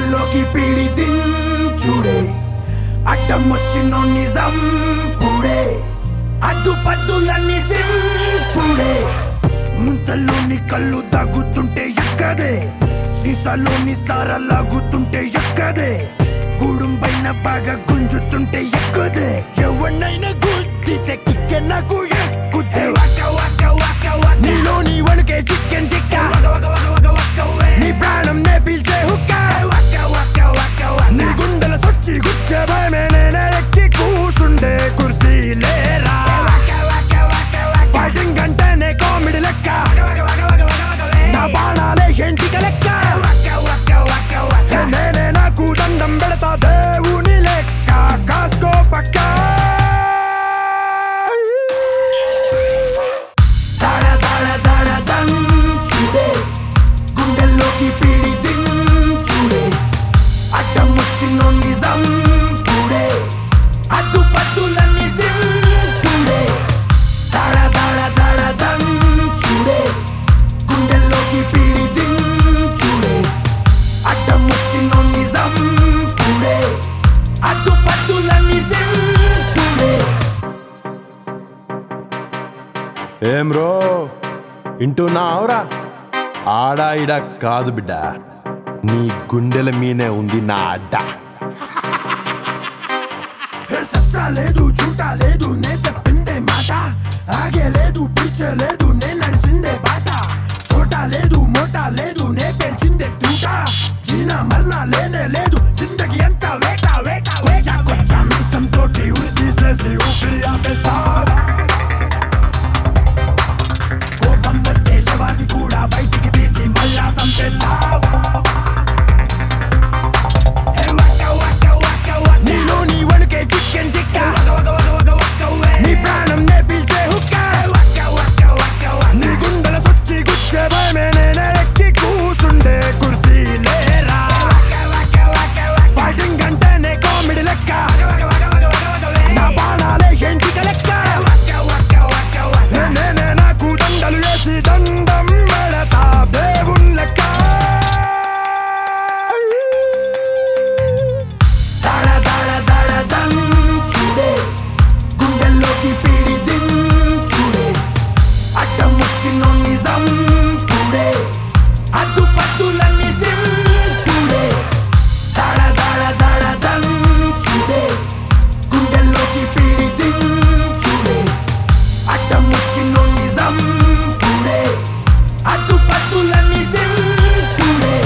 గుండెల్లోకి PD దించుడే అడ్డం వచ్చిన నిజం పూడే అడ్డు పద్దులన్నీ సింపుడే ముంతల్లోని కళ్ళు తగ్గుతుంటే ఎక్కదే సీసాలోని సార లాగుతుంటే ఎక్కదే గూడుం పైన బాగా గుంజుతుంటే ఎక్కుదే ఎవరినైనా గుద్దితే కిక్కె నాకు ఎక్కుతే నీలోని వణుకే చికెన్ టిక్కా నీ ప్రాణం నే పీల్చే హుక్కా నీ గుండెల సొచ్చి గుచ్చే భయమే నేనే ఎక్కి కూసుండే కుర్సీ లేరా ఫైటింగ్ అంటేనే కామెడీ లెక్క నా బాణాలే ఎంటిక లెక్క హే నేనే నాకు దండం పెడతా దేవుని లెక్క కాసుకో పక్క దడ దడ దడ దంచుడే గుండెల్లోకి పీడి దించుడే అడ్డం వచ్చిన నిజం పూడే అడ్డు పద్దులన్నీ సింపుడే దడ దడ దడ దంచుడే గుండెల్లోకి పీడి దించుడే అడ్డం వచ్చిన నిజం పూడే అడ్డు పద్దులన్నీ సింపుడే ఏం రో వింటున్నావురా ఆడా ఇడ కాదు బిడ్డ నీ గుండెల మీనే ఉంది నా అడ్డ ఏ సచ్చా లేదు చూటా లేదు నే చెప్పిందే మాట ఆగే లేదు పీచే లేదు నే నడిసిందే బాట చోటా లేదు మోటా లేదు నే పెంచిందే తూట జీనా మరణా లేనే లేదు జిందగీ అంతా వేట వేట కొచ్చా కొచ్చా మీసం తోటి ఉరి తీసేసి ఊపిరి ఆపేస్తా కోపం వస్తే శవాన్ని కూడా బయటికి తీసి మళ్ళా సంపేస్తా నీలో నీ వణుకే చికెన్ టిక్క నీ ప్రాణం నే పీల్చే హుక్క నీ గుండెల సొచ్చి గుచ్చే భయమే నేనే ఎక్కి కూసుండే కుర్సీ లేరా ఫైటింగ్ అంటేనే కామెడీ లెక్క నా బాణాలే ఎంటిక లెక్క హే నేనే నాకు దండలు వేసి దండం పెడతా దేవున్ లెక్క దడ దడ దడ దంచుడే గుండెల్లోకి పీడి దించుడే అడ్డం వచ్చిన నిజం పూడే అడ్డు పద్దులన్నీ సింపుడే దడ దడ దడ దంచుడే గుండెల్లోకి పీడి దించుడే అడ్డం వచ్చిన నిజం పూడే అడ్డు పద్దులన్నీ సింపుడే